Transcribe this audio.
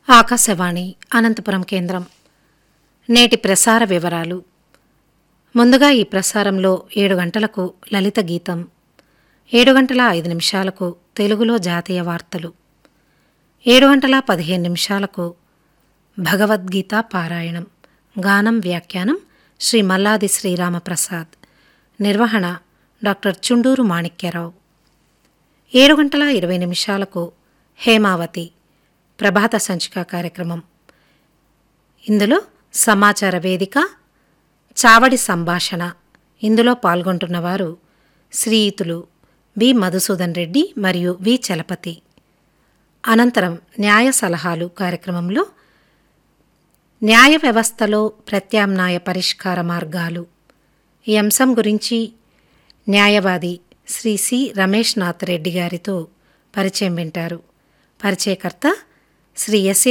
ఆకాశవాణి అనంతపురం కేంద్రం నేటి ప్రసార వివరాలు ముందుగా ఈ ప్రసారంలో ఏడు గంటలకు లలిత గీతం ఏడు గంటల ఐదు నిమిషాలకు తెలుగులో జాతీయ వార్తలు ఏడు గంటల పదిహేను నిమిషాలకు భగవద్గీత పారాయణం గానం వ్యాఖ్యానం శ్రీ మల్లాది శ్రీరామప్రసాద్ నిర్వహణ డాక్టర్ చుండూరు మాణిక్యరావు ఏడు గంటల ఇరవై నిమిషాలకు హేమావతి ప్రభాత సంచిక కార్యక్రమం ఇందులో సమాచార వేదిక చావడి సంభాషణ ఇందులో పాల్గొంటున్నవారు శ్రీయుతులు బి మధుసూదన్ రెడ్డి మరియు వి చలపతి అనంతరం న్యాయ సలహాలు కార్యక్రమంలో న్యాయ వ్యవస్థలో ప్రత్యామ్నాయ పరిష్కార మార్గాలు ఈ అంశం గురించి న్యాయవాది శ్రీ సి రమేష్ నాథ్ రెడ్డి గారితో పరిచయం వింటారు పరిచయకర్త శ్రీ ఎస్ఏ